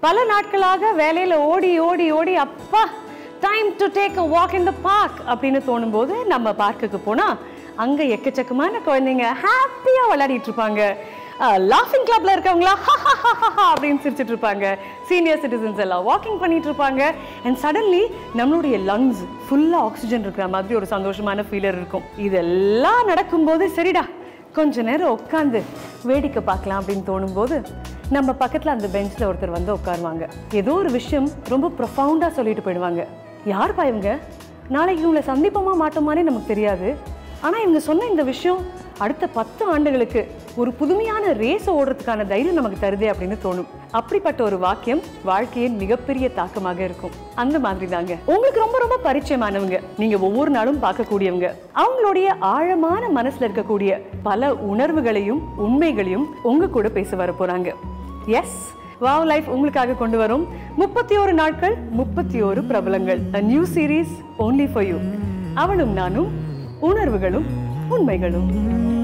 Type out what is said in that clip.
பல நாட்களாக வேலையில ஓடி ஓடி ஓடி அப்பா time to take a walk in the park அப்படின்னு தோணும்போது நம்ம பார்க்குக்கு போனா அங்க எக்கச்சக்கமான குழந்தைங்க ஹாப்பியா விளையாடிட்டு இருப்பாங்க லாஃபிங் கிளப்ல இருக்கவங்களா அப்படின்னு சிரிச்சிட்டு இருப்பாங்க சீனியர் சிட்டிசன்ஸ் எல்லாம் வாக்கிங் பண்ணிட்டு இருப்பாங்க அண்ட் சடன்லி நம்மளுடைய லங்ஸ் ஃபுல்லா ஆக்சிஜன் இருக்கிற மாதிரி ஒரு சந்தோஷமான ஃபீலர் இருக்கும் இதெல்லாம் நடக்கும்போது சரிடா கொஞ்ச நேரம் உட்காந்து வேடிக்கை பார்க்கலாம் அப்படின்னு தோணும்போது நம்ம பக்கத்துல அந்த பெஞ்ச்ல ஒருத்தர் வந்து உட்காருவாங்க ஏதோ ஒரு விஷயம் ரொம்ப ப்ரொஃபவுண்டா சொல்லிட்டு போயிடுவாங்க யார் இவங்க நாளைக்கு இவங்களை சந்திப்போமா மாட்டோமானே நமக்கு தெரியாது ஆனா இவங்க சொன்ன இந்த விஷயம் அடுத்த பத்து ஆண்டுகளுக்கு ஒரு புதுமையான ரேஸ் ஓடுறதுக்கான தைரியம் நமக்கு தருதே அப்படின்னு தோணும் அப்படிப்பட்ட ஒரு வாக்கியம் வாழ்க்கையின் மிகப்பெரிய தாக்கமாக இருக்கும் அந்த மாதிரி தாங்க உங்களுக்கு ரொம்ப ரொம்ப பரிச்சயமானவங்க நீங்க ஒவ்வொரு நாளும் பார்க்கக்கூடியவங்க அவங்களுடைய ஆழமான மனசுல இருக்கக்கூடிய பல உணர்வுகளையும் உண்மைகளையும் உங்க கூட பேச வர போறாங்க எஸ் வாவ் லைஃப் உங்களுக்காக கொண்டு வரும் முப்பத்தி ஒரு நாட்கள் முப்பத்தி ஒரு பிரபலங்கள் new series only for you அவளும் நானும் உணர்வுகளும் உண்மைகளும்